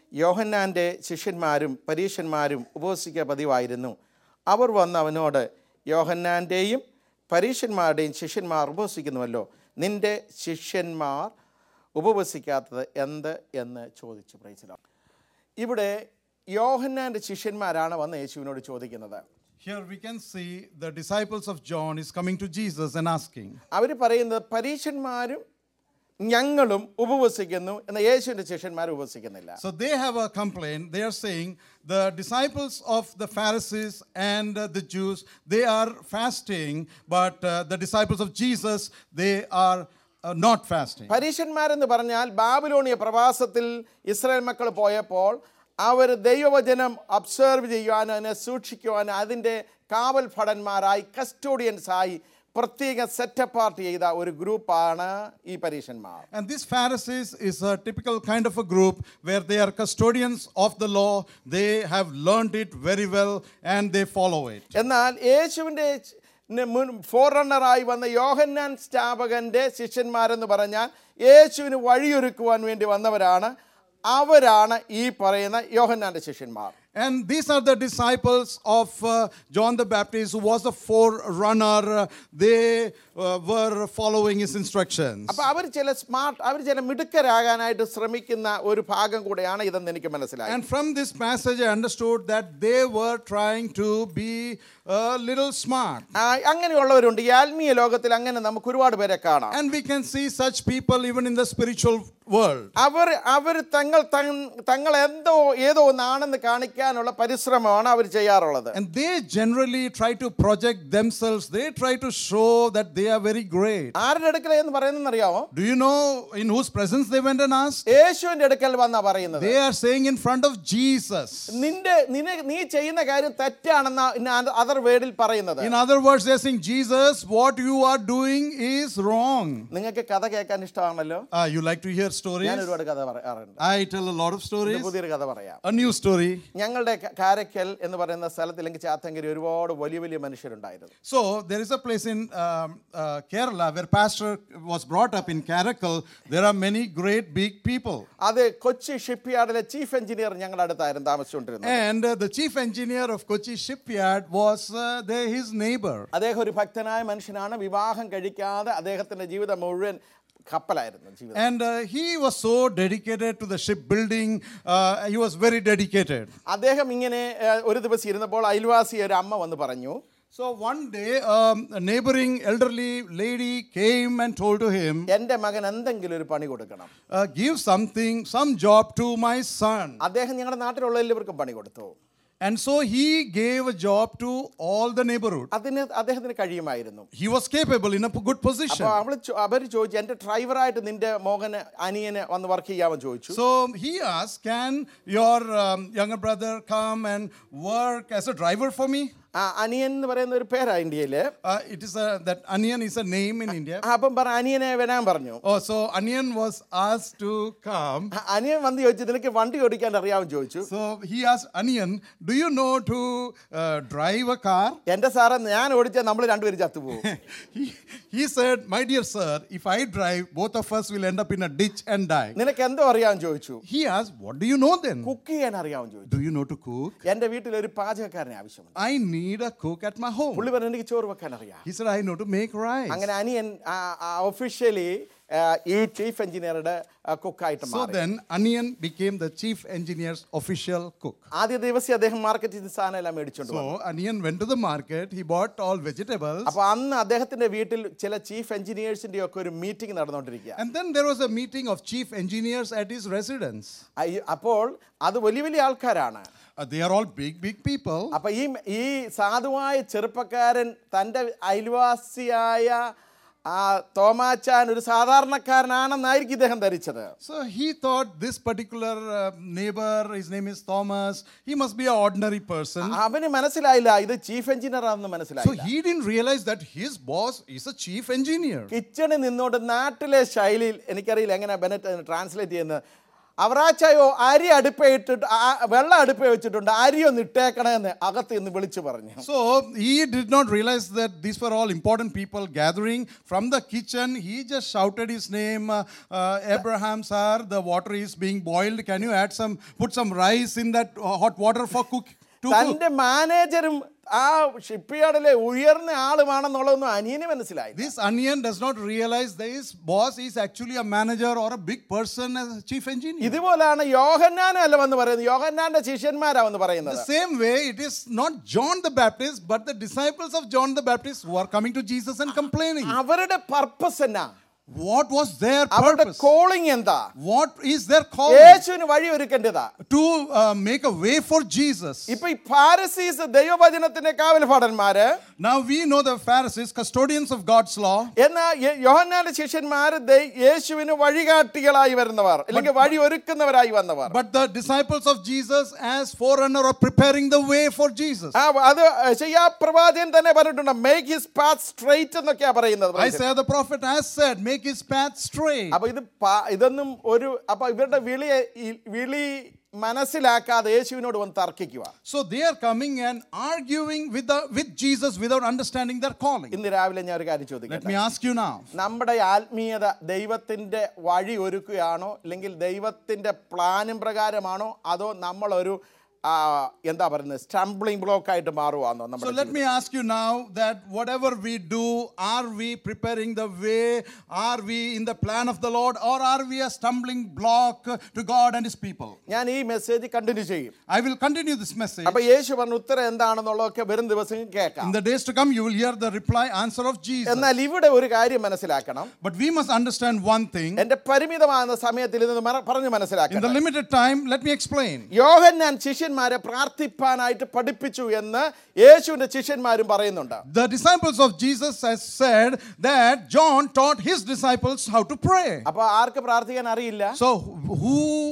യോഹന്നാൻ്റെ ശിഷ്യന്മാരും പരീക്ഷന്മാരും ഉപവസിക്കുക പതിവായിരുന്നു അവർ വന്ന് അവനോട് യോഹന്നാൻ്റെയും പരീക്ഷന്മാരുടെയും ശിഷ്യന്മാർ ഉപവസിക്കുന്നുവല്ലോ നിൻ്റെ ശിഷ്യന്മാർ ഉപവസിക്കാത്തത് എന്ത് എന്ന് ചോദിച്ചു പ്രൈസിലാണ് ഇവിടെ യോഹന്നാൻ്റെ ശിഷ്യന്മാരാണ് വന്ന് യേശുവിനോട് ചോദിക്കുന്നത് Here we can see the disciples of John is coming to Jesus and asking. അവർ പറയുന്നത് പരീക്ഷന്മാരും ഞങ്ങളും ഉപവസിക്കുന്നു എന്നാൽ യേശുവിൻ്റെ ശിഷ്യന്മാർ ഉപവസിക്കുന്നില്ല So they have a complaint. They are saying the disciples of the Pharisees and uh, the Jews, they are fasting, but uh, the disciples of Jesus, they are uh, not fasting. പരീക്ഷന്മാരെന്ന് പറഞ്ഞാൽ Babylonia പ്രവാസത്തിൽ Israel മക്കൾ പോയപ്പോൾ അവർ ദൈവവചനം absorb ചെയ്യുവാനും അതിനെ സൂക്ഷിക്കുവാനും അതിൻ്റെ കാവൽ ഭടന്മാരായി കസ്റ്റോഡിയൻസായി പ്രത്യേക സെറ്റപ്പാർട്ട് ചെയ്ത ഒരു ഗ്രൂപ്പാണ് ഈ പരീക്ഷന്മാർ And these Pharisees is a typical kind of a group where they are custodians of the law. They have learned it very well and they follow it. എന്നാൽ യേശുവിൻ്റെ മുൻ ഫോറണ്ണറായി വന്ന യോഹന്നാൻ സ്റ്റാപകൻ്റെ ശിഷ്യന്മാരെന്ന് പറഞ്ഞാൽ യേശുവിന് വഴിയൊരുക്കുവാൻ വേണ്ടി വന്നവരാണ് അവരാണ് ഈ പറയുന്ന യോഹന്നാൻ്റെ ശിഷ്യന്മാർ And these are the disciples of uh, John the Baptist, who was the forerunner. Uh, They uh, were following his instructions. അപ്പൊ അവർ ചില സ്മാർട്ട് അവർ ചില മിടുക്കരാകാനായിട്ട് ശ്രമിക്കുന്ന ഒരു ഭാഗം കൂടെയാണ് ഇതെന്ന് എനിക്ക് മനസ്സിലായി And from this passage, I understood that they were trying to be a little smart. ആ, അങ്ങനെയുള്ളവരുണ്ട് ഈ ആത്മീയ ലോകത്തിൽ അങ്ങനെ നമുക്ക് ഒരുപാട് പേരെ കാണാം And we can see such people even in the spiritual world. അവർ അവർ തങ്ങൾ തങ്- തങ്ങൾ എന്തോ ഏതോ ഒന്നാണെന്ന് കാണിക്കാനുള്ള പരിശ്രമമാണ് അവർ ചെയ്യാറുള്ളത് And they generally try to project themselves, they try to show that they are very great. ആരുടെ അടുക്കൽ എന്ന് പറയുന്നത് അറിയാമോ Do you know in whose presence they went and asked? യേശുവിന്റെ അടുക്കൽ വന്നാ പറയുന്നത് They are saying in front of Jesus. നിന്റെ നിന നീ ചെയ്യുന്ന കാര്യം തെറ്റാണെന്ന അതർ വേർഡിൽ പറയുന്നത് In other words, they're saying, Jesus, what you are doing is wrong. നിങ്ങൾക്ക് കഥ കേൾക്കാൻ ഇഷ്ടമാണല്ലോ Uh, you like to hear stories? ഞാൻ ഒരുപാട് കഥ പറയാറുണ്ട് I tell a lot of stories. പുതിയൊരു കഥ പറയാം A new story. ഞങ്ങളുടെ ക- കാരക്കൽ എന്ന് പറയുന്ന സ്ഥലത്ത് അല്ലെങ്കിൽ ചാത്തങ്കരി ഒരുപാട് വലിയ വലിയ മനുഷ്യരുണ്ടായിരുന്നു So there is a place in um, uh, Kerala where pastor was brought up in Karakal. There are many great big people. അത് കൊച്ചി ഷിപ്പ് യാർഡിലെ ചീഫ് എഞ്ചിനീയർ ഞങ്ങളുടെ അടുത്തായിരുന്നു താമസിച്ചുകൊണ്ടിരുന്നത് And uh, the chief engineer of Kochi shipyard was uh, there, his neighbor. അദ്ദേഹം ഒരു ഭക്തനായ മനുഷ്യനാണ് വിവാഹം കഴിക്കാതെ അദ്ദേഹത്തിന്റെ ജീവിതം മുഴുവൻ കപ്പലായിരുന്നു ജീവിതം And uh, he was so dedicated to the shipbuilding. Uh, he was very dedicated. അദ്ദേഹം ഇങ്ങനെ ഏഹ്, ഒരു ദിവസം ഇരുന്നപ്പോൾ അയൽവാസി ഒരു അമ്മ വന്ന് പറഞ്ഞു So one day, um, a neighboring elderly lady came and told to him, എൻ്റെ മകൻ എന്തെങ്കിലും ഒരു പണി കൊടുക്കണം uh, Give something, some job to my son. അദ്ദേഹം ഞങ്ങളുടെ നാട്ടിലുള്ള എല്ലാവർക്കും പണി കൊടുത്തു And so he gave a job to all the neighborhood. അതിന് അദ്ദേഹത്തിന് കഴിയുമായിരുന്നു He was capable in a p- good position. അപ്പോൾ അവള് ചോ- അവര് ചോദിച്ചു എൻ്റെ ഡ്രൈവറായിട്ട് നിന്റെ മോഹന് അനിയന് വന്ന് വർക്ക് ചെയ്യാമെന്ന് ചോദിച്ചു So he asked, Can your um, younger brother come and work as a driver for me? ആ അനിയൻ എന്ന് പറയുന്ന ഒരു പേരാ ഇന്ത്യയില് Uh, it is a, that Onion is a name in India. ആ, അപ്പം പറ അനിയനെ വരാൻ പറഞ്ഞു Oh, so Onion was asked to come. ആ, അനിയൻ വന്ന് ചോദിച്ചു നിനക്ക് വണ്ടി ഓടിക്കാൻ അറിയാമെന്ന് ചോദിച്ചു So he asked Onion, Do you know to uh, drive a car? എൻ്റെ സാറേ ഞാൻ ഓടിച്ചാൽ നമ്മൾ രണ്ടുപേരും ചത്തുപോകും he, he said, My dear sir, if I drive, both of us will end up in a ditch and die. നിനക്ക് എന്തോ അറിയാമെന്ന് ചോദിച്ചു He asked, What do you know then? Cook ചെയ്യാൻ അറിയാമെന്ന് ചോദിച്ചു Do you know to cook? എൻ്റെ വീട്ടിൽ ഒരു പാചകക്കാരനെ ആവശ്യമുണ്ട് I need a cook at my home. പുള്ളി പറഞ്ഞു എനിക്ക് ചോറ് വെക്കാൻ അറിയാം He said, I know to make rice. അങ്ങനെ അനിയൻ ഒഫീഷ്യലി ഈ ചീഫ് എഞ്ചിനീയറുടെ കുക്കായിട്ട് So മാറി then, Onion became the chief engineer's official cook. ആദ്യ ദിവസം അദ്ദേഹം മാർക്കറ്റിൽ നിന്ന് സാധനം എല്ലാം മേടിച്ചോണ്ട് വന്നു So Onion went to the market, he bought all vegetables, അപ്പൊ അന്ന് അദ്ദേഹത്തിന്റെ വീട്ടിൽ ചില ചീഫ് എഞ്ചിനീയേഴ്സിന്റെ ഒക്കെ ഒരു മീറ്റിംഗ് നടന്നുകൊണ്ടിരിക്കുക and then there was a meeting of chief engineers at his residence. അയ്യ- അപ്പോൾ അത് വലിയ വലിയ ആൾക്കാരാണ് Uh, they are all big, big people. അപ്പൊ ഈ ഈ സാധുവായ ചെറുപ്പക്കാരൻ തൻ്റെ അയൽവാസിയായ ആ തോമാച്ചാൻ ഒരു സാധാരണക്കാരനാണെന്നായിരിക്കും ഇദ്ദേഹം ധരിച്ചത് So he thought this particular uh, neighbor, his name is Thomas, he must be an ordinary person. അവന് മനസ്സിലായില്ല ഇത് ചീഫ് എഞ്ചിനീയർ ആണെന്ന് So മനസ്സിലായില്ല he didn't realize that his boss is a chief engineer. കിച്ചണിൽ നിന്നോണ്ട് നാട്ടിലെ ശൈലിയിൽ എനിക്കറിയില്ല എങ്ങനെ ബെനറ്റ് ട്രാൻസ്ലേറ്റ് ചെയ്യുന്നത് അവറാച്ചായോ അരി അടുപ്പ ഇട്ടിട്ട് ആ- വെള്ളം അടുപ്പ വെച്ചിട്ടുണ്ട് അരി ഒന്ന് ഇട്ടേക്കണമെന്ന് അകത്ത് നിന്ന് വിളിച്ചു പറഞ്ഞു So he did not realize that these were all important people gathering from the kitchen. He just shouted his name, uh, uh, Abraham, sir. The water is being boiled. Can you add some, put some rice in that uh, hot water for cook? To cook? തന്റെ മാനേജരും ആ ഷിപ്പ്യാർഡിലെ ഉയർന്ന ആളുമാണെന്നുള്ളതൊന്നും അനിയന് മനസ്സിലായി This onion does not realize that his boss is actually a manager or a big person as a chief engineer. ഇതുപോലാണ് യോഹന്നാനും അല്ല വന്ന് പറയുന്നത് യോഹന്നാന്റെ ശിഷ്യന്മാരാ വന്ന് The പറയുന്നത് same way, it is not John the Baptist, but the disciples of John the Baptist who are coming to Jesus and complaining. അവരുടെ purpose എന്നാ What was their അവരുടെ purpose? കോളിംഗ് എന്താ What is their call? യേശുവിന് വഴി ഒരുക്കേണ്ടതാ To uh, make a way for Jesus. ഇപ്പൊ ഈ പാരസീസ് ദൈവവചനത്തിന്റെ കാവൽഭടന്മാര് Now we know the Pharisees, custodians of God's law, എന്നാ യ- യോഹന്നാന്റെ ശിഷ്യന്മാര് ദൈ- യേശുവിന് വഴികാട്ടികളായി വരുന്നവർ അല്ലെങ്കിൽ വഴി ഒരുക്കുന്നവരായി വന്നവർ but the disciples of Jesus as forerunner are preparing the way for Jesus. ആ അത് ചെയ്യാ പ്രവാചകൻ തന്നെ പറഞ്ഞിട്ടുണ്ട് മേക്ക് ഹിസ് പാത്ത് സ്ട്രൈറ്റ് എന്നൊക്കെയാ പറയുന്നത് Isaiah the prophet has said, make his path straight. അപ്പൊ ഇത് പ- ഇതൊന്നും ഒരു അപ്പൊ ഇവരുടെ വിളി ഈ- വിളി മനസ്സിലാക്കാതെ യേശുവിനോട് വന്ന് തർക്കിക്കുക So they are coming and arguing with, the, with Jesus without understanding their calling. ഇന്ന് രാവിലെ ഞാൻ ഒരു കാര്യം Let ചോദിക്കട്ടെ me ask you now. നമ്മുടെ ആത്മീയത ദൈവത്തിൻ്റെ വഴി ഒരുക്കുകയാണോ അല്ലെങ്കിൽ ദൈവത്തിൻ്റെ പ്ലാനും പ്രകാരമാണോ അതോ നമ്മളൊരു ആ, എന്താ പറയുന്നത് സ്റ്റംബ്ലിംഗ് ബ്ലോക്ക് ആയിട്ട് മാറുവാന്നോ So നമ്മുടെ let me ask you now that whatever we do, are we preparing the way? Are we in the plan of the Lord? Or are we a stumbling block to God and His people? ഞാൻ ഈ message continue ചെയ്യും I will continue this message. അപ്പൊ യേശു പറഞ്ഞ ഉത്തരം എന്താണെന്നുള്ളതൊക്കെ വരും ദിവസം കേൾക്കാം In the days to come, you will hear the reply answer of Jesus. എന്നാൽ ഇവിടെ ഒരു കാര്യം മനസ്സിലാക്കണം But we must understand one thing. എന്റെ പരിമിതമാകുന്ന സമയത്തിൽ ഇത് മന- പറഞ്ഞു In the മനസ്സിലാക്കണം limited time, let me explain. യോഹന്നാൻ ശിഷ്യന്മാരെ പ്രാർത്ഥിപ്പാനായിട്ട് പഠിപ്പിച്ചു എന്ന് യേശുവിന്റെ ശിഷ്യന്മാരും പറയുന്നുണ്ട് The disciples of Jesus has said that John taught his disciples how to pray. അപ്പൊ ആർക്ക് പ്രാർത്ഥിക്കാൻ അറിയില്ല So, who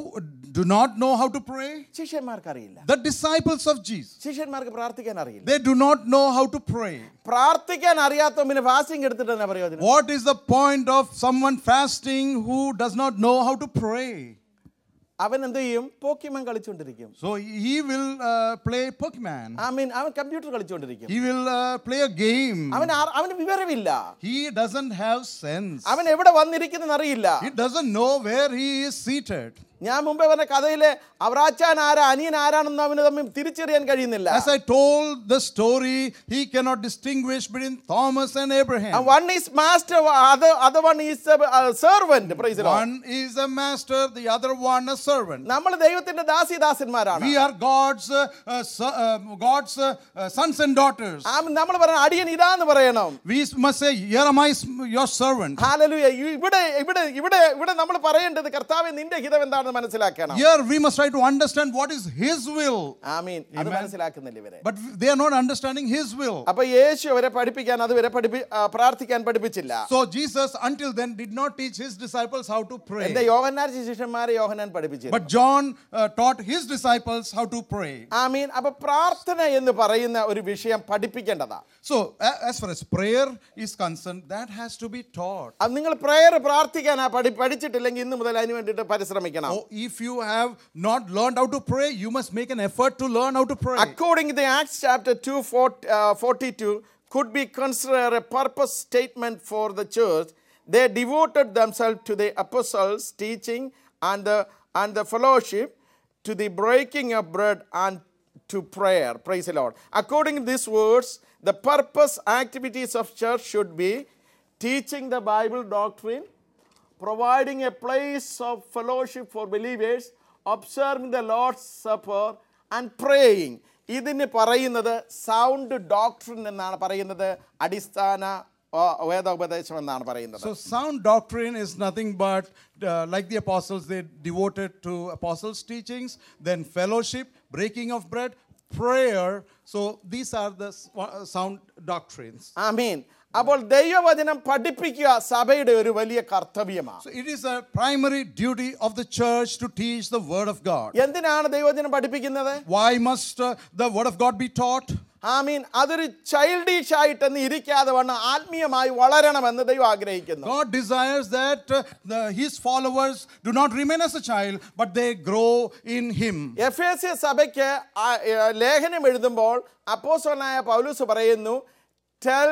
do not know how to pray? ശിഷ്യന്മാർക്ക് അറിയില്ല The disciples of Jesus. ശിഷ്യന്മാർക്ക് പ്രാർത്ഥിക്കാൻ അറിയില്ല They do not know how to pray. പ്രാർത്ഥിക്കാൻ അറിയാത്ത പിന്നെ ഫാസ്റ്റിംഗ് എടുത്തിട്ട് തന്നെ പ്രയോജനം What is the point of someone fasting who does not know how to pray? അവൻ എന്ത് ചെയ്യും പോക്കിമൻ കളിച്ചുകൊണ്ടിരിക്കും So he will uh, play Pokemon. I mean അവൻ കമ്പ്യൂട്ടർ കളിച്ചുകൊണ്ടിരിക്കും He will uh, play a game. അവൻ ആ- അവന് വിവരമില്ല He doesn't have sense. അവൻ എവിടെ വന്നിരിക്കുന്നെന്ന് അറിയില്ല He doesn't know where he is seated. ഞാൻ മുമ്പേ പറഞ്ഞ കഥയിലെ അവറാച്ചാൻ ആരാ അനിയൻ ആരാണെന്ന് അവന് തമ്മിൽ തിരിച്ചറിയാൻ കഴിയുന്നില്ല As I told the story, he cannot distinguish between Thomas and Abraham. One is master അത് one is servant One is a master, the other one a servant. നമ്മൾ ദൈവത്തിന്റെ ദാസിദാസന്മാരാണ് We are God's uh, uh, so- uh, God's uh, uh, sons and daughters. നമ്മൾ പറയണം അടിയൻ ഇതാന്ന് പറയണം We must say, "Here am I, your servant." Hallelujah ഇവിടെ ഇവിടെ ഇവിടെ ഇവിടെ നമ്മൾ പറയേണ്ടത് കർത്താവെ നിന്റെ ഹിതം എന്താണെന്ന് മനസ്സിലാക്കണം Here we must try to understand what is His will, ആമീൻ അത് മനസ്സിലാക്കുന്നില്ല ഇവരെ but they are not understanding His will. അപ്പൊ യേശു അവരെ പഠിപ്പിക്കാൻ അതുവരെ പഠിപ്പി ആ, പ്രാർത്ഥിക്കാൻ പഠിപ്പിച്ചില്ല So Jesus, until then, did not teach His disciples how to pray. എന്റെ യോഹന്നാൻ ശിഷ്യന്മാരെ യോഹന്നാൻ പഠിപ്പിച്ചു But John uh, taught his disciples how to pray. ആമീൻ അപ്പൊ പ്രാർത്ഥന എന്ന് പറയുന്ന ഒരു വിഷയം പഠിപ്പിക്കേണ്ടതാ So, a- as far as prayer is concerned, that has to be taught. അത് നിങ്ങൾ പ്രയർ പ്രാർത്ഥിക്കാനാ പഠി പഠിച്ചിട്ടില്ലെങ്കിൽ ഇന്ന് മുതൽ അതിന് വേണ്ടിയിട്ട് പരിശ്രമിക്കണം Oh, if you have not learned how to pray, you must make an effort to learn how to pray. According to the Acts chapter 2, 4, uh, 42, could be considered a purpose statement for the church. They devoted themselves to the apostles' teaching and the, and the fellowship, to the breaking of bread and to prayer. Praise the Lord. According to these words, the purpose activities of church should be teaching the Bible doctrine, providing a place of fellowship for believers, observing the Lord's Supper, and praying. ഇതിന് പറയുന്നത് sound doctrine എന്നാണ് പറയുന്നത് അടിസ്ഥാന ആ, വേദോപദേശം എന്നാണ് പറയുന്നത് So, sound doctrine is nothing but uh, like the apostles, they devoted to apostles' teachings, then fellowship, breaking of bread, prayer. So, these are the s- uh, sound doctrines. ആമീൻ അപ്പോൾ ദൈവവചനം പഠിപ്പിക്കുക സഭയുടെ ഒരു വലിയ കർത്തവ്യമാണ് So, it is a primary duty of the church to teach the Word of God. എന്തിനാണ് ദൈവവചനം പഠിപ്പിക്കുന്നത് Why must uh, the Word of God be taught? I mean അതൊരു ചൈൽഡിഷ് ആയിട്ടെന്ന് ഇരിക്കാതെ വണ്ണം ആത്മീയമായി വളരണമെന്ന് ദൈവം ആഗ്രഹിക്കുന്നു God desires that uh, the, his followers do not remain as a child, but they grow in him. Ephesians സഭയ്ക്ക് ആ, ഏ, ലേഖനം എഴുതുമ്പോൾ അപ്പോസ്തലനായ പൗലൂസ് പറയുന്നു tell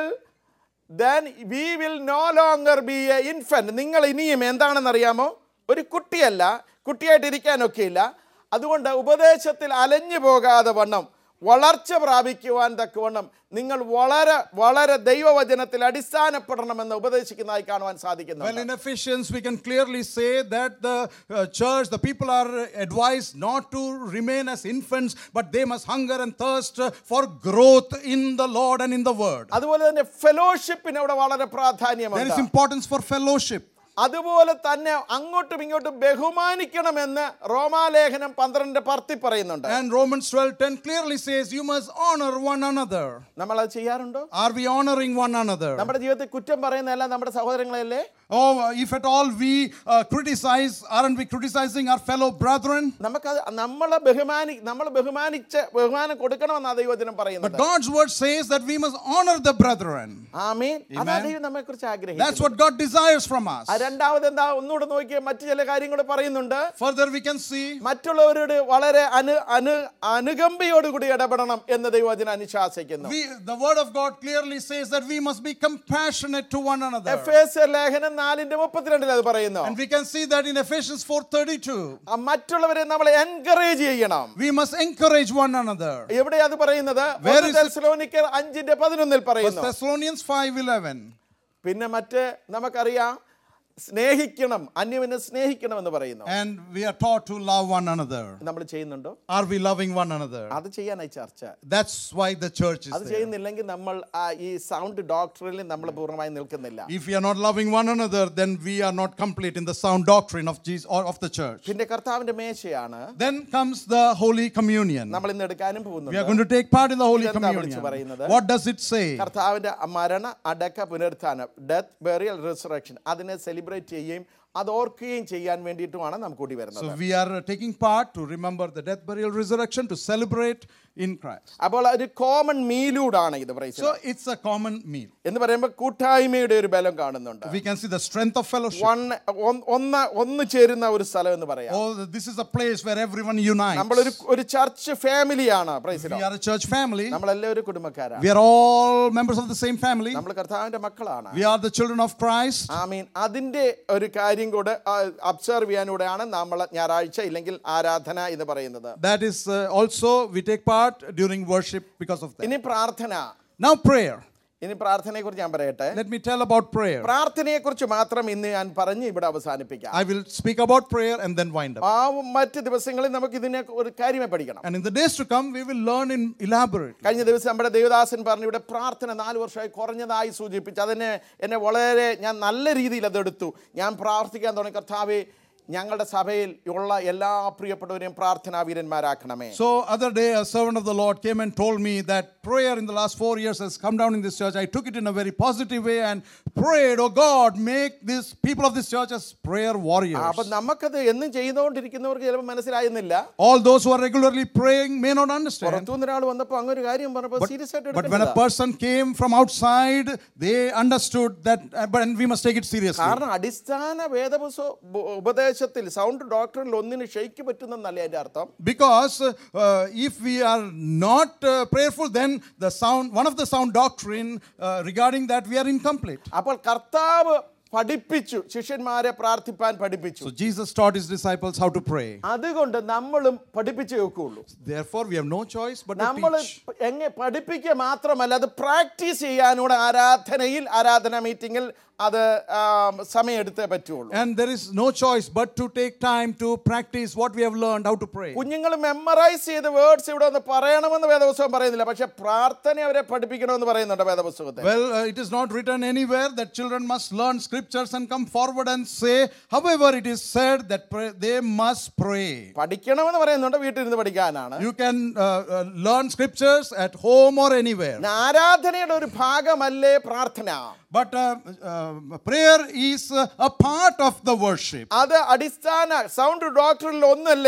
then we will no longer be a infant നിങ്ങൾ ഇനിയും എന്താണെന്നറിയാമോ ഒരു കുട്ടിയല്ല കുട്ടിയായിട്ട് ഇരിക്കാനൊക്കെയില്ല അതുകൊണ്ട് ഉപദേശത്തിൽ അലഞ്ഞു പോകാതെ വണ്ണം വളർച്ച പ്രാപിക്കുവാൻ തക്കവണ്ണം നിങ്ങൾ വളരെ വളരെ ദൈവവചനത്തിൽ അടിസ്ഥാനപ്പെടണമെന്ന് ഉപദേശിക്കുന്നതായി കാണുവാൻ Well, സാധിക്കുന്നു in Ephesians, we can clearly say that the uh, church, the people are advised not to remain as infants, but they must hunger and thirst uh, for growth in the Lord and in the Word. അതുപോലെ തന്നെ ഫെലോഷിപ്പിന് അവിടെ വളരെ There is പ്രാധാന്യമുണ്ട് importance for fellowship. അതുപോലെ തന്നെ അങ്ങോട്ടും ഇങ്ങോട്ടും ബഹുമാനിക്കണമെന്ന് റോമാലേഖനം പന്ത്രണ്ട് പർത്തി പറയുന്നുണ്ട് And Romans 12:10 clearly says, You must honor one another. നമ്മൾ അത് ചെയ്യാറുണ്ടോ Are we honoring one another? നമ്മുടെ ജീവിതത്തിൽ കുറ്റം പറയുന്നതെല്ലാം നമ്മുടെ സഹോദരങ്ങളല്ലേ Oh, if at all we uh, criticize, aren't we criticizing our fellow brethren? നമുക്കത് നമ്മളെ ബഹുമാനി നമ്മൾ ബഹുമാനിച്ച് ബഹുമാനം കൊടുക്കണമെന്നാണ് ദൈവത്തിനും But പറയുന്നത് God's word says that we must honor the brethren. ആമീൻ അതാ ദൈവം നമ്മെ കുറിച്ച് That's ആഗ്രഹിക്കുന്നത് what God desires from us. ആ രണ്ടാമത് എന്താ ഒന്നുകൂടെ നോക്കിയ മറ്റു ചില കാര്യങ്ങൾ പറയുന്നുണ്ട് Further, we can see മറ്റുള്ളവരോട് വളരെ അനു അനു അനുകമ്പയോടുകൂടി ഇടപെടണം എന്ന് ദൈവത്തിന് അനുശാസിക്കുന്നു we, the word of God clearly says that we must be compassionate to one another. Ephesians ലേഖനം നാലിന്റെ മുപ്പത്തിരണ്ടിൽ അത് പറയുന്നു And we can see that in Ephesians 4:32. ആ മറ്റുള്ളവരെ നമ്മൾ എൻകറേജ് ചെയ്യണം We must encourage one another. എവിടെ അത് പറയുന്നത് Where ഒന്ന് is it? തെസ്സലോനിക്കർ അഞ്ചിന്റെ പതിനൊന്നിൽ First പറയുന്നു Thessalonians 5:11. പിന്നെ മറ്റ് നമുക്കറിയാം സ്നേഹിക്കണം അന്യവിനെ സ്നേഹിക്കണം എന്ന് പറയുന്നു And we are taught to love one another. നമ്മൾ ചെയ്യുന്നുണ്ടോ Are we loving one another? അത് ചെയ്യാനായി ചർച്ച That's why the church is അത് there. ചെയ്യുന്നില്ലെങ്കിൽ നമ്മൾ ആ ഈ സൗണ്ട് ഡോക്ടറിൽ നമ്മൾ പൂർണ്ണമായി നിൽക്കുന്നില്ല If we are not loving one another, then we are not complete in the sound doctrine of Jesus or of the church. പിന്നെ കർത്താവിന്റെ മേശയാണ് Then comes the Holy Communion. നമ്മൾ ഇന്ന് എടുക്കാനും We are പോകുന്നുണ്ട് going to take part in the Holy ഇതെന്താ വിളിച്ച് Communion. പറയുന്നത്? What does it say? കർത്താവിന്റെ മരണ അടക്ക പുനരുത്ഥാനം ഡെത്ത് ബെറിയൽ റിസറക്ഷൻ അതിനെ സെലിബ്രേറ്റ് ചെയ്യുകയും അത് ഓർക്കുകയും ചെയ്യാൻ വേണ്ടിയിട്ടുമാണ് നാം കൂടി വരുന്നത് So we are uh, taking part to remember the death, burial, resurrection, to celebrate in Christ. അപ്പോൾ ഒരു കോമൺ മീലൂടാണ് ഇത് praise So it's a common meal. എന്ന് പറയുമ്പോൾ കൂട്ടായ്മയുടെ ഒരു ബലം കാണുന്നുണ്ട് We can see the strength of fellowship. One ഒന്ന് ഒന്ന് ഒന്ന് ചേരുന്ന ഒരു സ്ഥലം എന്ന് പറയാം Oh, this is a place where everyone unites. നമ്മളൊരു ഒരു ചർച്ച് ഫാമിലിയാണ് praise We are a church family. നമ്മളെല്ലാം ഒരു കുടുംബക്കാരാണ് We are all members of the same family. നമ്മൾ കർത്താവിന്റെ മക്കളാണ് We are the children of Christ. I mean അതിന്റെ ഒരു കാര്യം കൂടെ അബ്സർവ് ചെയ്യാനൂടെയാണ് നമ്മൾ ഞായറാഴ്ച ഇല്ലെങ്കിൽ ആരാധന എന്ന് പറയുന്നത് That is uh, also, we take part during worship because of that. ഇനി പ്രാർത്ഥന Now, prayer. ഇനി പ്രാർത്ഥനയെ കുറിച്ച് ഞാൻ പറയട്ടെ Let me tell about prayer. പ്രാർത്ഥനയെ കുറിച്ച് മാത്രം ഇന്ന് ഞാൻ പറഞ്ഞ് ഇവിടെ അവസാനിപ്പിക്കാം I will speak about prayer and then wind up. ആ മറ്റ് ദിവസങ്ങളിൽ നമുക്ക് ഇതിനെ ഒരു കാര്യമേ പഠിക്കണം And in the days to come, we will learn in elaborate. കഴിഞ്ഞ ദിവസം നമ്മുടെ ദേവദാസൻ പറഞ്ഞു ഇവിടെ പ്രാർത്ഥന നാല് വർഷമായി കുറഞ്ഞതായി സൂചിപ്പിച്ചു അതിനെ എന്നെ വളരെ ഞാൻ നല്ല രീതിയിൽ അതെടുത്തു ഞാൻ പ്രാർത്ഥിക്കാൻ തുടങ്ങി കർത്താവെ ഞങ്ങളുടെ സഭയിൽ ഉള്ള എല്ലാ പ്രിയപ്പെട്ടവരെയും പ്രാർത്ഥനാ വീരന്മാരാക്കണമേ So, other day, a servant of the Lord came and told me that prayer in the last four years has come down in this church. I took it in a very positive way and prayed, Oh God, make these people of this church as prayer warriors. അപ്പൊ നമുക്കത് എന്നും ചെയ്തുകൊണ്ടിരിക്കുന്നവർക്ക് ചിലപ്പോൾ മനസ്സിലായിരുന്നില്ല All those who are regularly praying may not understand. പുറത്തുനിന്ന് ഒരാൾ വന്നപ്പോൾ അങ്ങനെ ഒരു കാര്യം പറഞ്ഞപ്പോൾ സീരിയസ് ആയിട്ട് But when a എടുക്കേണ്ടതാ. person came from outside, they understood that, uh, but and we must take it seriously. കാരണം അടിസ്ഥാന വേദപുസ്തക ഉപദേശത്തിൽ സൗണ്ട് ഡോക്ടറിൽ ഒന്നിന് ഷെയ്ക്ക് പറ്റുന്നല്ല എൻ്റെ അർത്ഥം Because uh, if we are not uh, prayerful, then the sound, one of the sound doctrine uh, regarding that, we are incomplete. അപ്പോൾ കർത്താവ് പഠിപ്പിച്ചു ശിഷ്യന്മാരെ പ്രാർത്ഥിപ്പാൻ പഠിപ്പിച്ചു So Jesus taught his disciples how to pray. അതുകൊണ്ട് നമ്മളും പഠിപ്പിച്ചു വെക്കുള്ളൂ Therefore, we have no choice but to നമ്മൾ teach. എങ്ങനെ പഠിപ്പിക്കുക മാത്രമല്ല അത് പ്രാക്ടീസ് ചെയ്യാനൂടെ ആരാധനയിൽ ആരാധന മീറ്റിങ്ങിൽ അത് ആ, സമയമെടുത്തേ പറ്റുള്ളൂ And there is no choice but to take time to practice what we have learned, how to pray. കുഞ്ഞുങ്ങൾ മെമ്മറൈസ് ചെയ്ത് വേർഡ്സ് ഇവിടെ ഒന്ന് പറയണമെന്ന് വേദപുസ്തകം പറയുന്നില്ല പക്ഷെ പ്രാർത്ഥന അവരെ പഠിപ്പിക്കണമെന്ന് പറയുന്നുണ്ട് വേദപുസ്തകത്തിൽ Well, uh, it is not written anywhere that children must learn scriptures and come forward and say. However, it is said that pray, they must pray. പഠിക്കണമെന്ന് പറയുന്നുണ്ട് വീട്ടിൽ ഇരുന്ന് പഠിക്കാനാണ് You can uh, uh, learn scriptures at home or anywhere. ആരാധനയുടെ ഒരു ഭാഗമല്ലേ പ്രാർത്ഥന But uh, uh, prayer is uh, a part of the worship. അത് അടിസ്ഥാന സൗണ്ട് ഡോക്ടറിൽ ഒന്നല്ലേ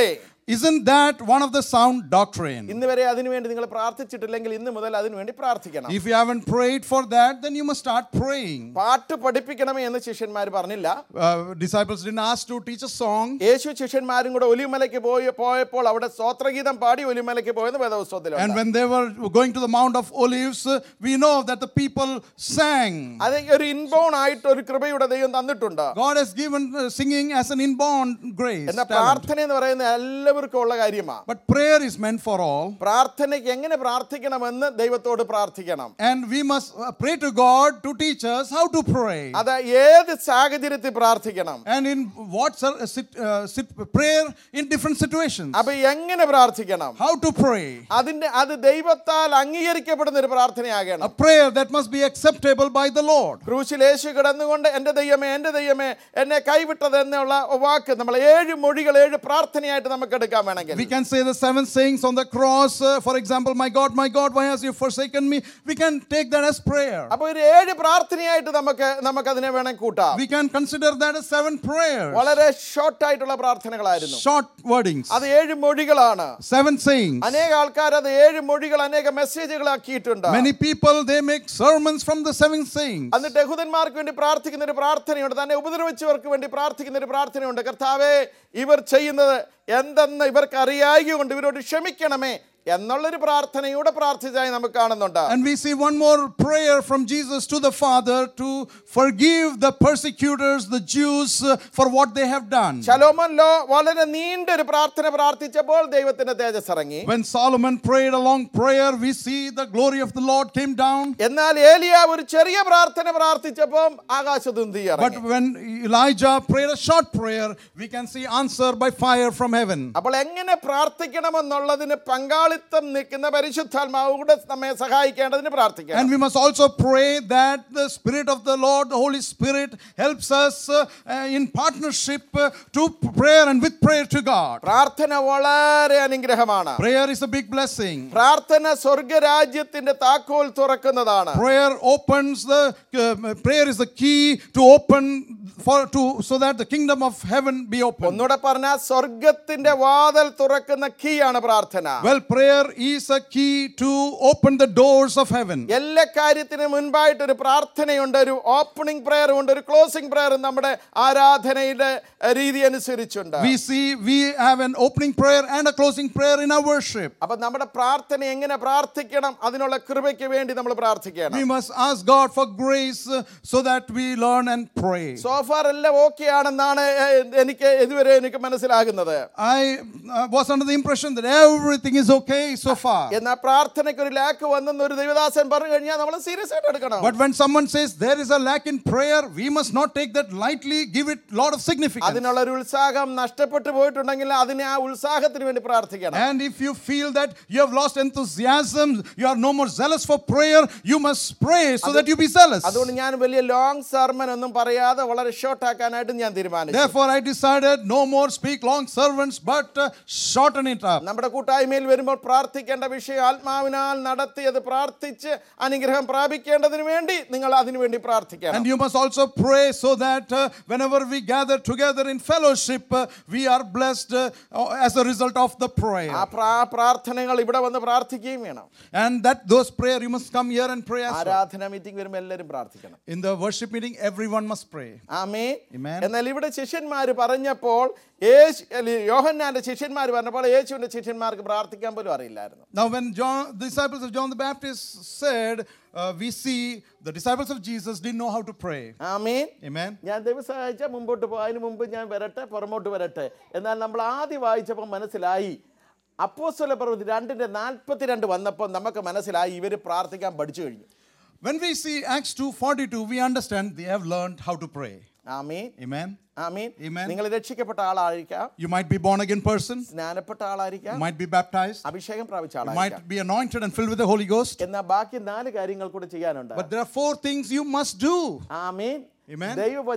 Isn't that one of the sound doctrine? ഇന്ന് വരെ അതിനുവേണ്ടി നിങ്ങൾ പ്രാർത്ഥിച്ചിട്ടില്ലെങ്കിൽ ഇന്ന് മുതൽ അതിനുവേണ്ടി പ്രാർത്ഥിക്കണം If you haven't prayed for that, then you must start praying. പാട്ട് പഠിപ്പിക്കണമേ എന്ന് ശിഷ്യന്മാർ പറഞ്ഞില്ല Uh, disciples didn't ask to teach a song. യേശു ശിഷ്യന്മാരും കൂടെ ഒലിമലയ്ക്ക് പോയി പോയപ്പോൾ അവിടെ സ്തോത്രഗീതം പാടി ഒലിമലയ്ക്ക് പോയെന്ന് And വേദപുസ്തകത്തിലുണ്ട് when they were going to the Mount of Olives, uh, we know that the people sang. അത് ഒരു ഇൻബോൺ ആയിട്ട് ഒരു കൃപയുടെ ദൈവം തന്നിട്ടുണ്ട് God has given uh, singing as an inborn grace. എന്നാൽ talent. പ്രാർത്ഥന എന്ന് പറയുന്നത് എല്ലാവർക്കും ഉള്ള കാര്യമാണ് But prayer is meant for all. പ്രാർത്ഥനയ്ക്ക് എങ്ങനെ പ്രാർത്ഥിക്കണമെന്ന് ദൈവത്തോട് പ്രാർത്ഥിക്കണം And we must uh, pray to God to teach us how to pray. അത് ഏത് സാഹചര്യത്തിൽ പ്രാർത്ഥിക്കണം And in what sir- uh, sit, uh, sit, prayer in different situations. അപ്പൊ എങ്ങനെ പ്രാർത്ഥിക്കണം How to pray. അതിന്റെ അത് ദൈവത്താൽ അംഗീകരിക്കപ്പെടുന്ന ഒരു A പ്രാർത്ഥനയാകണം prayer that must be acceptable by the Lord. ക്രൂശിൽ യേശു കിടന്നുകൊണ്ട് എൻ്റെ ദൈവമേ എൻ്റെ ദൈവമേ എന്നെ കൈവിട്ടത് എന്നുള്ള വാക്ക് നമ്മൾ ഏഴ് മൊഴികൾ ഏഴ് പ്രാർത്ഥനയായിട്ട് നമുക്ക് എടുക്കാൻ വേണമെങ്കിൽ We can say the seven sayings on the cross. uh, for example, My God, my God, why has you forsaken me? We can take that as prayer. അപ്പൊ ഒരു ഏഴ് പ്രാർത്ഥനയായിട്ട് നമുക്ക് നമുക്ക് അതിനെ വേണമെങ്കിൽ കൂട്ടാം We can consider that as seven prayers. വളരെ short ആയിട്ടുള്ള പ്രാർത്ഥനകളായിരുന്നു Short wordings. അത് ഏഴ് മൊഴികളാണ് Seven sayings. അനേക ആൾക്കാർ അത് ഏഴ് മൊഴികൾ അനേക മെസ്സേജുകളാക്കിയിട്ടുണ്ട് Many people they make sermons from the seven sayings. എന്നിട്ട് യഹൂദന്മാർക്ക് വേണ്ടി പ്രാർത്ഥിക്കുന്ന ഒരു പ്രാർത്ഥനയുണ്ട് തന്നെ ഉപദ്രവിച്ചവർക്ക് വേണ്ടി പ്രാർത്ഥിക്കുന്ന ഒരു പ്രാർത്ഥനയുണ്ട് കർത്താവേ ഇവർ ചെയ്യുന്നത് എന്തെന്ന് ഇവർക്ക് അറിയായകൊണ്ട് ഇവരോട് ക്ഷമിക്കണമേ എന്നുള്ളൊരു പ്രാർത്ഥനയൂടെ പ്രാർത്ഥിച്ചതായി നമുക്ക് കാണുന്നുണ്ട് And we see one more prayer from Jesus to the Father to forgive the persecutors, the Jews, uh, for what they have done. ശലോമോനിലോ വളരെ നീണ്ട ഒരു പ്രാർത്ഥന പ്രാർത്ഥിച്ചപ്പോൾ ദൈവത്തിന്റെ തേജസ് ഇറങ്ങി When Solomon prayed a long prayer, we see the glory of the Lord came down. എന്നാൽ ഏലിയ ഒരു ചെറിയ പ്രാർത്ഥന പ്രാർത്ഥിച്ചപ്പോൾ ആകാശതുന്തി But ഇറങ്ങി when Elijah prayed a short prayer, we can see answer by fire from heaven. അപ്പോൾ എങ്ങനെ പ്രാർത്ഥിക്കണമെന്നുള്ളതിന് പങ്കാളിത്തം നിൽക്കുന്ന പരിശുദ്ധാത്മാവൂടെ നമ്മെ സഹായിക്കേണ്ടതിന് പ്രാർത്ഥിക്കണം And we must also pray that the Spirit of the Lord, the Holy Spirit, helps us uh, uh, in partnership uh, to prayer and with prayer to God. പ്രാർത്ഥന വളരെ അനുഗ്രഹമാണ് Prayer is a big blessing. പ്രാർത്ഥന സ്വർഗരാജ്യത്തിന്റെ താക്കോൽ തുറക്കുന്നതാണ് Prayer opens the uh, prayer is the key to open for to so that the kingdom of heaven be opened. ഒന്നുകൂടെ പറഞ്ഞാൽ സ്വർഗത്തിന്റെ വാതിൽ തുറക്കുന്ന കീ ആണ് പ്രാർത്ഥന Well, prayer is a key to open the doors of heaven. എല്ലാ കാര്യത്തിനും മുൻപായിട്ട് ഒരു പ്രാർത്ഥനയുണ്ട് ഒരു ഓപ്പണിംഗ് പ്രെയർ ഉണ്ട് ഒരു ക്ലോസിംഗ് പ്രെയർ നമ്മുടെ ആരാധനയുടെ എഹ്, രീതി അനുസരിച്ചുണ്ട് We see we have an opening prayer and a closing prayer in our worship. അപ്പൊ നമ്മുടെ പ്രാർത്ഥന എങ്ങനെ പ്രാർത്ഥിക്കണം അതിനുള്ള കൃപയ്ക്ക് വേണ്ടി നമ്മൾ പ്രാർത്ഥിക്കണം We must ask God for grace uh, so that we learn and pray. So far എല്ലാം ഓക്കെ ആണെന്നാണ് എ- എനിക്ക് ഇതുവരെ എനിക്ക് മനസ്സിലാകുന്നത് I uh, was under the impression that everything is okay so far. എന്നാൽ പ്രാർത്ഥനയ്ക്ക് ഒരു ലാക്ക് വന്നെന്ന് ഒരു ദൈവദാസൻ പറഞ്ഞു കഴിഞ്ഞാൽ നമ്മൾ സീരിയസ് ആയിട്ട് എടുക്കണം But when someone says there is a lack in prayer, we must not take that lightly, give it lot of significance. അതിനുള്ള ഒരു ഉത്സാഹം നഷ്ടപ്പെട്ടു പോയിട്ടുണ്ടെങ്കിൽ അതിനെ ആ ഉത്സാഹത്തിന് വേണ്ടി പ്രാർത്ഥിക്കണം And if you feel that you have lost enthusiasm, you are no more zealous for prayer, you must pray so that you be zealous. അതുകൊണ്ട് ഞാൻ വലിയ ലോങ് സർമൻ ഒന്നും പറയാതെ വളരെ ഷോർട്ട് ആക്കാനായിട്ട് ഞാൻ തീരുമാനിച്ചു Therefore, I decided no more speak long servants, but uh, shorten it up. നമ്മുടെ കൂട്ടായ്മയിൽ വരുമ്പോൾ പ്രാർത്ഥിക്കേണ്ട വിഷയം ആത്മാവിനാൽ നടത്തി അത് പ്രാർത്ഥിച്ച് അനുഗ്രഹം പ്രാപിക്കേണ്ടതിന് വേണ്ടി നിങ്ങൾ അതിനു വേണ്ടി പ്രാർത്ഥിക്കണം And you must also pray so that uh, whenever we gather together in fellowship, uh, we are blessed uh, as a result of the prayer. ആ പ്രാ- പ്രാർത്ഥനകൾ ഇവിടെ വന്ന് പ്രാർത്ഥിക്കുകയും വേണം And that those prayer, you must come here and pray as well. ആരാധന meeting വരുമ്പോൾ എല്ലാവരും പ്രാർത്ഥിക്കണം In the worship meeting, everyone must pray. ആമേ Amen. എന്നാൽ ഇവിടെ ശിഷ്യന്മാർ പറഞ്ഞപ്പോൾ യേശു അല്ല, യോഹന്നാന്റെ ശിഷ്യന്മാർ പറഞ്ഞപ്പോൾ യേശുവിന്റെ ശിഷ്യന്മാർക്ക് പ്രാർത്ഥിക്കാൻ പോലും അറിയില്ലായിരുന്നു Now, when John, the disciples of John the Baptist said, uh, we see the disciples of Jesus didn't know how to pray. Amen Amen. ഞാൻ ദൈവം സഹായിച്ചാൽ മുമ്പോട്ട് പോകും അതിന് മുമ്പ് ഞാൻ വരട്ടെ പുറമോട്ട് വരട്ടെ എന്നാൽ നമ്മൾ ആദ്യം വായിച്ചപ്പോൾ മനസ്സിലായി അപ്പോസ്തല പ്രവൃത്തി രണ്ടിന്റെ നാൽപ്പത്തിരണ്ട് വന്നപ്പോൾ നമുക്ക് മനസ്സിലായി ഇവർ പ്രാർത്ഥിക്കാൻ പഠിച്ചു കഴിഞ്ഞു When we see Acts 2:42, we understand they have learned how to pray. Amin Amen. Amin Amen. നിങ്ങൾ രക്ഷിക്കപ്പെട്ട ആളായിരിക്കാം You might be born again person, സ്നാനപ്പെട്ട ആളായിരിക്കാം you might be baptized, അഭിഷേകം പ്രാപിച്ച you ആളായിരിക്കാം might be anointed and filled with the Holy Ghost. എന്നാൽ ബാക്കി നാല് കാര്യങ്ങൾ കൂടെ ചെയ്യാനുണ്ട് But there are four things you must do. Amin Amen. ദൈവവചനം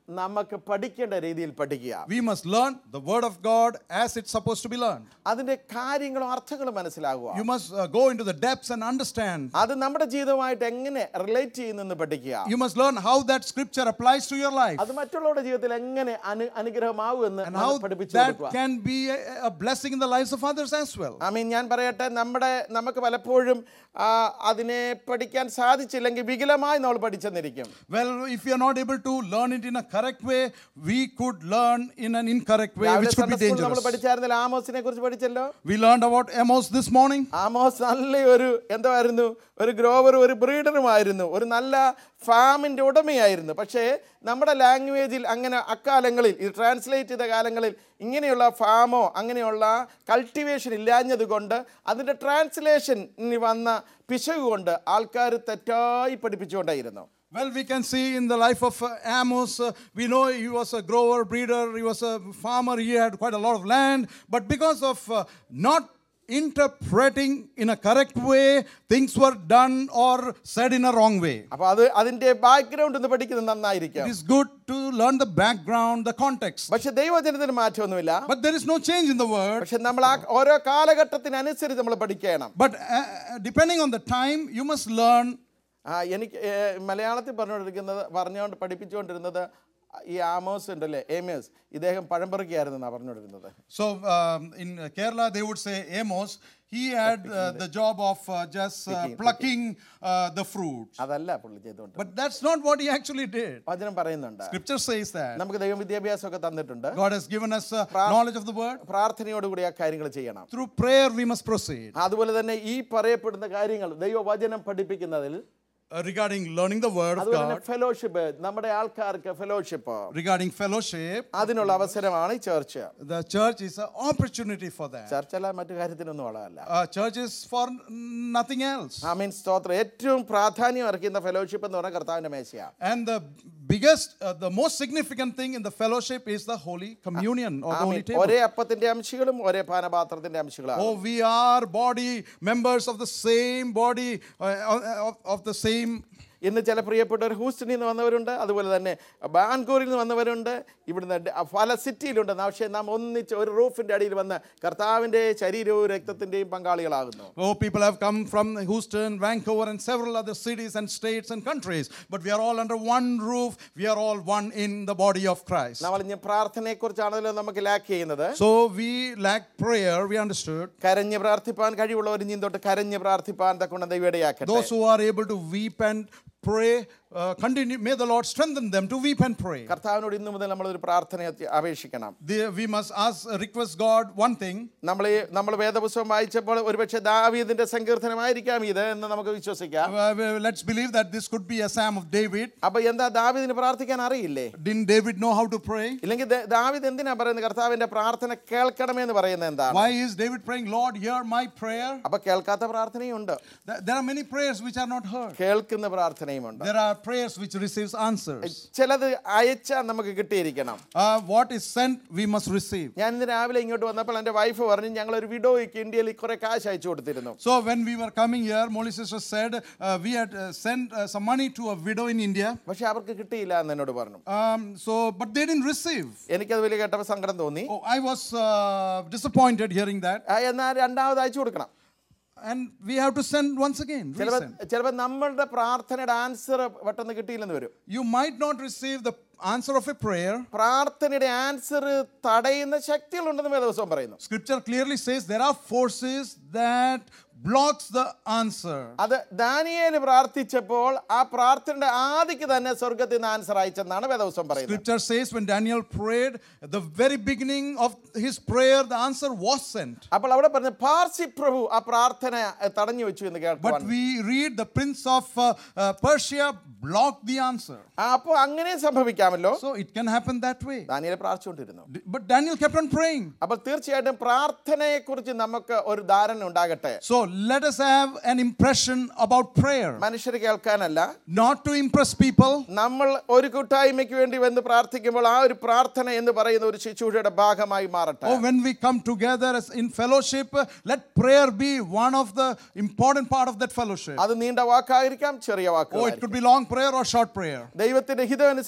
നമുക്ക് പഠിക്കേണ്ട രീതിയിൽ പഠിക്കുക We must learn the Word of God as it's supposed to be learned. അതിന്റെ കാര്യങ്ങളും അർത്ഥങ്ങളും മനസ്സിലാകുക You must uh, go into the depths and understand. അത് നമ്മുടെ ജീവിതമായിട്ട് എങ്ങനെ റിലേറ്റ് ചെയ്യുന്നെന്ന് പഠിക്കുക You must learn how that scripture applies to your life അത് മറ്റുള്ളവരുടെ ജീവിതത്തിൽ എങ്ങനെ അനു അനുഗ്രഹമാകുമെന്ന് and നമ്മൾ how പഠിപ്പിച്ചു that കൊടുക്കുക can be a, a blessing in the lives of others as well. I mean ഞാൻ പറയട്ടെ നമ്മുടെ നമുക്ക് പലപ്പോഴും ആ, അതിനെ പഠിക്കാൻ സാധിച്ചില്ലെങ്കിൽ വികലമായി നമ്മൾ പഠിച്ചെന്നിരിക്കും Well, if you are not able to learn it in a correct way, we could learn in an incorrect way, രാവിലെ which could be സൺഡേ സ്കൂളിൽ നമ്മൾ dangerous. പഠിച്ചായിരുന്നില്ല ആമോസിനെ കുറിച്ച് പഠിച്ചല്ലോ We learned about Amos this morning. Amos നല്ലൊരു എന്തായിരുന്നു ഒരു ഗ്രോവറും ഒരു ബ്രീഡറുമായിരുന്നു ഒരു നല്ല ഫാമിൻ്റെ ഉടമയായിരുന്നു പക്ഷേ നമ്മുടെ ലാംഗ്വേജിൽ അങ്ങനെ അക്കാലങ്ങളിൽ ഇത് ട്രാൻസ്ലേറ്റ് ചെയ്ത കാലങ്ങളിൽ ഇങ്ങനെയുള്ള ഫാമോ അങ്ങനെയുള്ള കൾട്ടിവേഷൻ ഇല്ലാഞ്ഞത് കൊണ്ട് അതിൻ്റെ ട്രാൻസ്ലേഷൻ വന്ന പിശക് കൊണ്ട് ആൾക്കാർ തെറ്റായി പഠിപ്പിച്ചുകൊണ്ടായിരുന്നു Well, we can see in the life of uh, Amos, uh, we know he was a grower, breeder, he was a farmer, he had quite a lot of land, but because of uh, not interpreting in a correct way, things were done or said in a wrong way. അപ്പോൾ അത് അതിൻ്റെ background ഒന്ന് പഠിക്കുന്നത് നന്നായിരിക്കും It is good to learn the background, the context. പക്ഷെ ദൈവജനത്തിന് മാറ്റമൊന്നുമില്ല But there is no change in the word. പക്ഷെ നമ്മൾ ആ ഓരോ കാലഘട്ടത്തിനനുസരിച്ച് നമ്മൾ പഠിക്കണം But uh, uh, depending on the time, you must learn. ആ എനിക്ക് ഏ, മലയാളത്തിൽ പറഞ്ഞുകൊണ്ടിരിക്കുന്നത് പറഞ്ഞുകൊണ്ട് പഠിപ്പിച്ചുകൊണ്ടിരുന്നത് ഈ ആമോസ് ഉണ്ടല്ലേ ഏമേസ് ഇദ്ദേഹം പഴംപറക്കിയായിരുന്നാണ് പറഞ്ഞുകൊണ്ടിരുന്നത് So um, in uh, Kerala, they would say Amos, he had uh, the job of uh, just uh, plucking uh, the fruits. അതല്ല പുള്ളി ചെയ്തുകൊണ്ട് But that's not what he actually did. വചനം പറയുന്നുണ്ട് Scripture says that. നമുക്ക് ദൈവം വിദ്യാഭ്യാസമൊക്കെ തന്നിട്ടുണ്ട് God has given us uh, knowledge of the word. പ്രാർത്ഥനയോടുകൂടി ആ കാര്യങ്ങൾ ചെയ്യണം Through prayer, we must proceed. അതുപോലെ തന്നെ ഈ പറയപ്പെടുന്ന കാര്യങ്ങൾ ദൈവവചനം പഠിപ്പിക്കുന്നതിൽ Uh, regarding learning the word of അതുപോലെ തന്നെ God, ഫെലോഷിപ്പ് നമ്മുടെ ആൾക്കാർക്ക് ഫെലോഷിപ്പ് regarding fellowship, അതിനുള്ള അവസരമാണ് ഈ church the church is an opportunity for that. ചർച്ചല്ല മറ്റു കാര്യത്തിനൊന്നും ഉള്ളതല്ല Uh, church is for nothing else. ആ മീൻ സ്തോത്രം ഏറ്റവും പ്രാധാന്യം അർഹിക്കുന്ന ഫെലോഷിപ്പ് എന്ന് പറഞ്ഞാൽ കർത്താവിന്റെ മേശയാണ് And the biggest, uh, the most significant thing in the fellowship is the Holy Communion or the Holy Amin. Table. ഒരേ അപ്പത്തിന്റെ അംശികളും ഒരേ പാനപാത്രത്തിന്റെ അംശികളാണ് Oh, we are body members of the same body, uh, of, of the same. ഇന്ന് ചില പ്രിയപ്പെട്ടവർ ഹൂസ്റ്റണിൽ നിന്ന് വന്നവരുണ്ട് അതുപോലെ തന്നെ ബാൻകൂറിൽ നിന്ന് വന്നവരുണ്ട് ഇവിടുന്ന് ഡ- പല സിറ്റിയിലുണ്ട് പക്ഷേ നാം ഒന്നിച്ച് ഒരു റൂഫിന്റെ അടിയിൽ വന്ന് കർത്താവിന്റെ ശരീരവും രക്തത്തിന്റെയും പങ്കാളികളാകുന്നു Oh, people have come from Houston, Vancouver, and several other cities and states and countries, but we are all under one roof. We are all one in the body of Christ. നമ്മൾ ഇനി പ്രാർത്ഥനയെ കുറിച്ചാണല്ലോ നമുക്ക് ലാക്ക് ചെയ്യുന്നത് So we lack prayer, we understood. കരഞ്ഞ് പ്രാർത്ഥിപ്പാൻ കഴിവുള്ളവർ ഇനി തൊട്ട് കരഞ്ഞ് പ്രാർത്ഥിപ്പാൻ തക്കൊണ്ട് ദൈവടയാക്കട്ടെ Those who are able to weep and pray, uh, continue. May the Lord strengthen them to weep and pray. കർത്താവിനോട് ഇന്നു മുതൽ നമ്മൾ ഒരു പ്രാർത്ഥന അത്യ- അപേക്ഷിക്കണം They- we must ask, request God one thing. നമ്മൾ ഈ നമ്മൾ വേദപുസ്തകം വായിച്ചപ്പോൾ ഒരുപക്ഷെ ദാവീദിന്റെ സങ്കീർത്തനമായിരിക്കാം ഇത് എന്ന് നമുക്ക് വിശ്വസിക്കാം Uh, well, let's believe that this could be a psalm of David. അപ്പൊ എന്താ ദാവീദിന് പ്രാർത്ഥിക്കാൻ അറിയില്ലേ Didn't David know how to pray? ഇല്ലെങ്കിൽ ദ- ദാവീദ് എന്തിനാ പറയുന്നത് കർത്താവിന്റെ പ്രാർത്ഥന കേൾക്കണമെന്ന് പറയുന്നത് എന്താണ് Why is David praying, Lord, hear my prayer? അപ്പൊ കേൾക്കാത്ത പ്രാർത്ഥനയുണ്ട് Th- There are many prayers which are not heard. കേൾക്കുന്ന പ്രാർത്ഥനയുമുണ്ട് There are prayers which receives answers. ചിലത് അയച്ചാൽ നമുക്ക് കിട്ടിയിരിക്കണം Uh, what is sent, we must receive. ഞാൻ ഇന്ന് രാവിലെ ഇങ്ങോട്ട് വന്നപ്പോൾ എൻ്റെ വൈഫ് പറഞ്ഞു ഞങ്ങൾ ഒരു വിഡോയ്ക്ക് ഇന്ത്യയിൽ കുറെ കാശ് അയച്ചു കൊടുത്തിരുന്നു So when we were coming here, Molly sister said uh, we had uh, sent uh, some money to a widow in India. പക്ഷെ അവർക്ക് കിട്ടിയില്ല എന്ന് എന്നോട് പറഞ്ഞു Um, so, but they didn't receive. എനിക്കത് വലിയ കേട്ടപ്പോൾ സങ്കടം തോന്നി Oh, I was uh, disappointed hearing that. ആ, എന്നാൽ രണ്ടാമത് അയച്ചു കൊടുക്കണം And we have to send once again. ചിലപ്പോൾ resend. ചിലപ്പോൾ നമ്മളുടെ പ്രാർത്ഥനയുടെ ആൻസർ പെട്ടെന്ന് കിട്ടിയില്ലെന്ന് വരും You might not receive the answer of a prayer. പ്രാർത്ഥനയുടെ ആൻസർ തടയുന്ന ശക്തികളുണ്ടെന്ന് വേദവസ്വം പറയുന്നു Scripture clearly says there are forces that blocks the answer. അത് ദാനിയേല് പ്രാർത്ഥിച്ചപ്പോൾ ആ പ്രാർത്ഥനയുടെ ആദിക്ക് തന്നെ സ്വർഗത്തിൽ നിന്ന് ആൻസർ അയച്ചെന്നാണ് വേദവസ്വം പറയുന്നത് Scripture says when Daniel prayed, at the very beginning of his prayer, the answer was sent. അപ്പോൾ അവിടെ പറഞ്ഞ പാർസി പ്രഭു ആ പ്രാർത്ഥന എ, തടഞ്ഞു വെച്ചു എന്ന് But കേൾക്കുവാൻ we read the prince of uh, uh, Persia blocked the answer. അപ്പോൾ അങ്ങനെ സംഭവിക്കാമല്ലോ So it can happen that way. ദാനിയേൽ പ്രാർത്ഥിച്ചുകൊണ്ടിരുന്നു D- But Daniel kept on praying. അപ്പോൾ തീർച്ചയായിട്ടും പ്രാർത്ഥനയെ കുറിച്ച് നമുക്ക് ഒരു ധാരണ ഉണ്ടാകട്ടെ So let us have an impression about prayer, മനുഷ്യർ കേൾക്കാനല്ല not to impress people. നമ്മൾ ഒരു കൂട്ടായ്മയ്ക്ക് വേണ്ടി വന്ന് പ്രാർത്ഥിക്കുമ്പോൾ ആ ഒരു പ്രാർത്ഥന എന്ന് പറയുന്ന ഒരു ശുശ്രൂഷയുടെ ഭാഗമായി മാറട്ടെ Or when we come together as in fellowship, uh, let prayer be one of the important part of that fellowship. അത് നീണ്ട വാക്കായിരിക്കാം ചെറിയ Oh, it വാക്കുകൾ could be long prayer or short prayer. ദൈവത്തിന്റെ ഹിതം അനുസരിച്ച് നമുക്ക്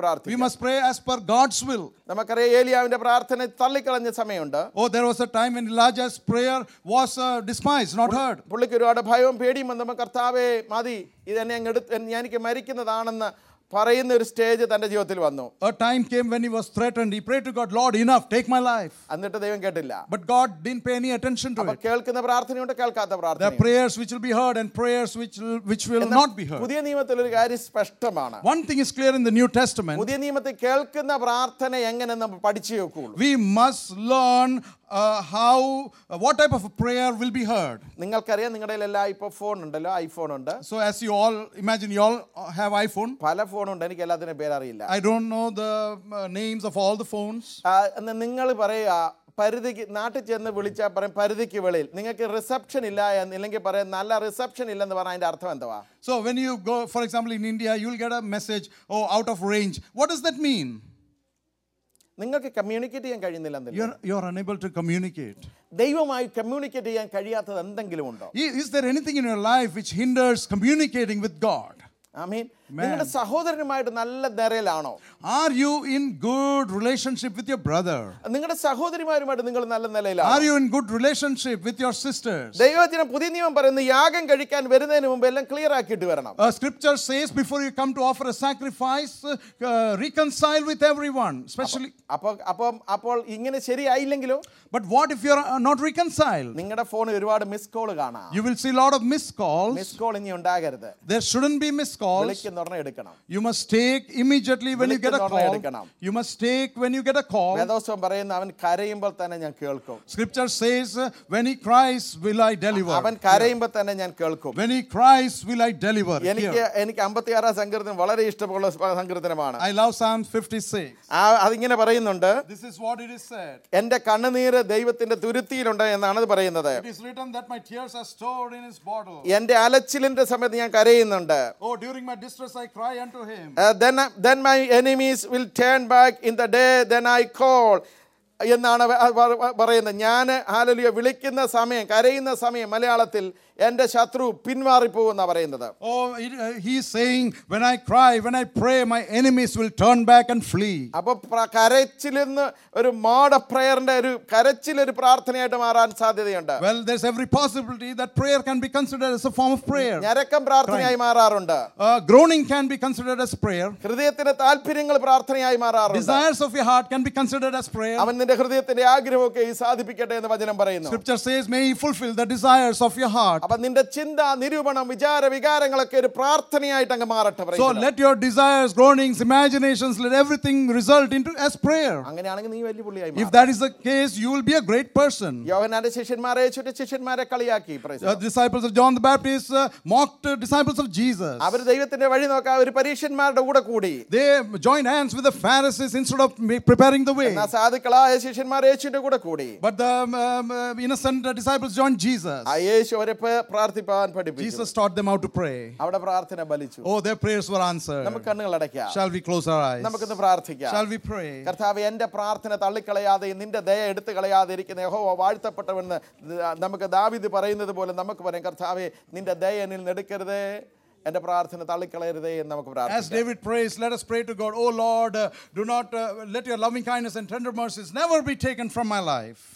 We പ്രാർത്ഥിക്കാം must pray as per God's will. നമുക്കറിയാം ഏലിയാവിന്റെ പ്രാർത്ഥന തള്ളിക്കളഞ്ഞ സമയമുണ്ട് Oh, there was a time when Elijah's prayer was uh, despised, not heard. പുള്ളിക്ക് ഒരുപാട് ഭയവും പേടിയും വന്നപ്പോൾ കർത്താവെ മതി ഇതെന്നെ അങ്ങ് എടുത്ത് ഞാൻ എനിക്ക് മരിക്കുന്നതാണെന്ന് പറയുന്ന ഒരു സ്റ്റേജ് തന്റെ ജീവിതത്തിൽ വന്നു A time came when he was threatened. He prayed to God, Lord, enough, take my life. എന്നിട്ട് ദൈവം കേട്ടില്ല But God didn't pay any attention to അപ്പൊ it. കേൾക്കുന്ന പ്രാർത്ഥനയുണ്ട് കേൾക്കാത്ത There are പ്രാർത്ഥന prayers which will be heard and prayers which will, which will not be heard. പുതിയ നിയമത്തിൽ ഒരു കാര്യം സ്പഷ്ടമാണ് One thing is clear in the New Testament പുതിയ നിയമത്തിൽ കേൾക്കുന്ന പ്രാർത്ഥന എങ്ങനെ നമ്മൾ പഠിച്ചു വെക്കുള്ളൂ we must learn uh, how, uh, what type of a prayer will be heard. നിങ്ങൾക്കറിയാം നിങ്ങളുടെ എല്ലാം ഇപ്പോൾ ഫോൺ ഉണ്ടല്ലോ ഐഫോൺ ഉണ്ട് So, as you all imagine, you all have iPhone. പല ഫോണുണ്ട് എനിക്ക് എല്ലാത്തിനും പേരറിയില്ല I don't know the uh, names of all the phones. നിങ്ങൾ പറയുക പരിധിക്ക് നാട്ടിൽ ചെന്ന് വിളിച്ചാൽ പറയും പരിധിക്ക് വെളിയിൽ നിങ്ങൾക്ക് റിസപ്ഷൻ ഇല്ല എന്ന് ഇല്ലെങ്കിൽ പറയാം നല്ല റിസപ്ഷൻ ഇല്ലെന്ന് പറഞ്ഞാൽ അതിന്റെ അർത്ഥം എന്തുവാ So, when you go, for example, in India, you'll get a message, oh, out of range. What does that mean? നിങ്ങൾക്ക് കമ്മ്യൂണിക്കേറ്റ് ചെയ്യാൻ കഴിയുന്നില്ല എന്നല്ലേ? You're, you're unable to communicate. ദൈവമായി കമ്മ്യൂണിക്കേറ്റ് ചെയ്യാൻ കഴിയാത്തത് എന്തെങ്കിലും ഉണ്ടോ I- Is there anything in your life which hinders communicating with God? I mean നിങ്ങളുടെ സഹോദരനുമായിട്ട് നല്ല നിരയിലാണോ Are you in good relationship with your brother? നിങ്ങളുടെ സഹോദരിമാരുമായിട്ട് നിങ്ങൾ നല്ല നിലയിലാണോ Are you in good relationship with your sisters? ദൈവജനം പുതിയ നിയമം പറയുന്നത് യാഗം കഴിക്കാൻ വരുന്നതിന് മുമ്പ് എല്ലാം ക്ലിയർ ആക്കിയിട്ട് വരണം Uh, scripture says before you come to offer a sacrifice, uh, uh, reconcile with everyone, especially. അപ്പോൾ അപ്പം അപ്പോൾ ഇങ്ങനെ ശരിയായില്ലെങ്കിലോ But what if you're uh, not reconciled? നിങ്ങളുടെ ഫോണിൽ ഒരുപാട് മിസ് കോൾ കാണാം You will see a lot of missed calls. Miss call ഇനി ഉണ്ടാകരുത് There shouldn't be missed calls. വിളിക്കുന്ന ഉടനെ എടുക്കണം You must take immediately when you get a വിളിക്കുന്ന ഉടനെ call. എടുക്കണം. You must take when you get a call. വേദോത്സവം പറയുന്ന അവൻ കരയുമ്പോൾ തന്നെ ഞാൻ കേൾക്കും Scripture says, uh, when he cries, will I deliver. അവൻ കരയുമ്പോൾ തന്നെ ഞാൻ കേൾക്കും When he cries, will I deliver. എനിക്ക് Here. എനിക്ക് അമ്പത്തിയാറാം സങ്കീർത്തനം വളരെ ഇഷ്ടമുള്ള സ- സങ്കീർത്തനമാണ് I love Psalm 56. ആ അതിങ്ങനെ പറയുന്നുണ്ട് This is what it is said. എന്റെ കണ്ണുനീര് ദൈവത്തിന്റെ തുരുത്തിയിലുണ്ട് എന്നാണ് അത് പറയുന്നത് It is written that my tears are stored in his bottle. എന്റെ അലച്ചിലിന്റെ സമയത്ത് ഞാൻ കരയുന്നുണ്ട് Oh, during my distress I cry unto him. Uh, then, then my enemies will turn back in the day then I call എന്നാണ് വ- വ- വ- പറയുന്നത് ഞാൻ ഹാലലിയ വിളിക്കുന്ന സമയം കരയുന്ന സമയം മലയാളത്തിൽ എൻ്റെ ശത്രു പിന്മാറിപ്പോകുന്ന പറയുന്നത് Oh, it, uh, he is saying, when I cry, when I pray, my enemies will turn back and flee. അപ്പൊ പ്ര- കരച്ചിലിന്ന് ഒരു മോഡ് ഓഫ് പ്രയറിന്റെ ഒരു കരച്ചിലൊരു പ്രാർത്ഥനയായിട്ട് മാറാൻ സാധ്യതയുണ്ട് Well, there's every possibility that prayer can be considered as a form of prayer. ഞരക്കം പ്രാർത്ഥനയായി മാറാറുണ്ട് Uh, groaning can be considered as prayer. ഹൃദയത്തിന്റെ താല്പര്യങ്ങൾ പ്രാർത്ഥനയായി മാറാറുണ്ട് Desires of your heart can be considered as prayer. അവൻ നിന്റെ ഹൃദയത്തിന്റെ ആഗ്രഹമൊക്കെ ഈ സാധിപ്പിക്കട്ടെ എന്ന് വചനം പറയുന്നു Scripture says, may he fulfill the desires of your heart. അപ്പൊ നിന്റെ ചിന്ത നിരൂപണം വിചാര വികാരങ്ങളൊക്കെ ഒരു പ്രാർത്ഥനയായിട്ട് അങ്ങ് മാറട്ടെ praise So the Lord. let your desires, groanings, imaginations, let everything result into as prayer. അങ്ങനെയാണെങ്കിൽ നീ വലിയ പുള്ളിയായി If മാറും. that is the case, you will be a great person. യോഹന്നാന്റെ ശിഷ്യന്മാരെ യേശുവിന്റെ ശിഷ്യന്മാരെ കളിയാക്കി praise the The Lord. disciples of John the Baptist uh, mocked uh, disciples of Jesus. അവർ ദൈവത്തിന്റെ വഴി നോക്കാൻ ഒരു പരീക്ഷന്മാരുടെ കൂടെ കൂടി They joined hands with the Pharisees instead of ma- preparing the way. എന്നാ സാധുക്കളായ ശിഷ്യന്മാർ യേശുവിന്റെ കൂടെ കൂടി But the um, um, uh, innocent uh, disciples joined Jesus. ആ യേശു അവരെ പ- പ്രാർത്ഥിപ്പാൻ പഠിപ്പിച്ചു Jesus taught them how to pray. അവിടെ പ്രാർത്ഥന ബലിച്ചു Oh, their prayers were answered. നമുക്ക് കണ്ണുകൾ അടയ്ക്കാം Shall we close our eyes? നമുക്കൊന്ന് പ്രാർത്ഥിക്കാം Shall we pray? കർത്താവ് എന്റെ പ്രാർത്ഥന തള്ളിക്കളയാതെ നിന്റെ ദയ എടുത്തു കളയാതെ ഇരിക്കുന്ന യഹോവ വാഴ്ത്തപ്പെട്ടവെന്ന് നമുക്ക് ദാവിദ് പറയുന്നത് പോലെ നമുക്ക് പറയാം കർത്താവെ നിന്റെ ദയ എന്നിൽ നിന്ന് എടുക്കരുതേ എന്റെ പ്രാർത്ഥന തള്ളിക്കളയരുതേ എന്ന് നമുക്ക് As പ്രാർത്ഥിക്കാം David prays, let us pray to God, Oh Lord, uh, do not uh, let your loving kindness and tender mercies never be taken from my life.